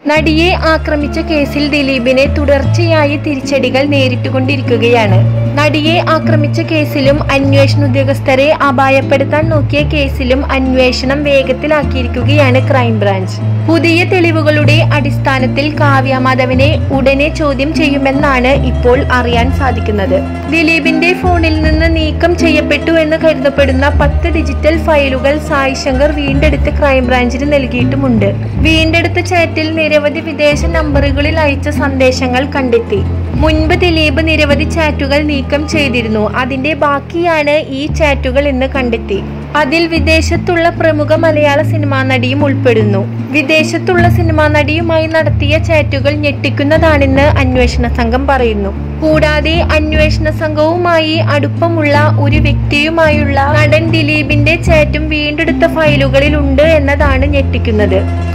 നടിയെ ആക്രമിച്ച കേസിൽ ദിലീപിനെ തുടർച്ചയായി തിരിച്ചടികൾ നേരിട്ടുകൊണ്ടിരിക്കുകയാണ് നടിയെ ആക്രമിച്ച കേസിലും അന്വേഷണ ഉദ്യോഗസ്ഥരെ അപായപ്പെടുത്താൻ നോക്കിയ കേസിലും അന്വേഷണം വേഗത്തിലാക്കിയിരിക്കുകയാണ് ക്രൈംബ്രാഞ്ച് പുതിയ തെളിവുകളുടെ അടിസ്ഥാനത്തിൽ കാവ്യ മാധവനെ ഉടനെ ചോദ്യം ചെയ്യുമെന്നാണ് ഇപ്പോൾ അറിയാൻ സാധിക്കുന്നത് ദിലീപിന്റെ ഫോണിൽ നിന്ന് നീക്കം ചെയ്യപ്പെട്ടു എന്ന് കരുതപ്പെടുന്ന പത്ത് ഡിജിറ്റൽ ഫയലുകൾ സായ് ശങ്കർ വീണ്ടെടുത്ത് ക്രൈംബ്രാഞ്ചിന് നൽകിയിട്ടുമുണ്ട് വീണ്ടെടുത്ത ചാറ്റിൽ നിരവധി വിദേശ നമ്പറുകളിൽ അയച്ച സന്ദേശങ്ങൾ കണ്ടെത്തി മുൻപ് ദിലീപ് നിരവധി ചാറ്റുകൾ നീക്കം ചെയ്തിരുന്നു അതിന്റെ ബാക്കിയാണ് ഈ ചാറ്റുകൾ എന്ന് കണ്ടെത്തി അതിൽ വിദേശത്തുള്ള പ്രമുഖ മലയാള സിനിമാ നടിയും ഉൾപ്പെടുന്നു വിദേശത്തുള്ള സിനിമാ നടിയുമായി നടത്തിയ ചാറ്റുകൾ ഞെട്ടിക്കുന്നതാണെന്ന് അന്വേഷണ സംഘം പറയുന്നു കൂടാതെ അന്വേഷണ സംഘവുമായി അടുപ്പമുള്ള ഒരു വ്യക്തിയുമായുള്ള നടൻ ദിലീപിന്റെ ചാറ്റും വീണ്ടെടുത്ത ഫയലുകളിൽ ഉണ്ട് എന്നതാണ് ഞെട്ടിക്കുന്നത്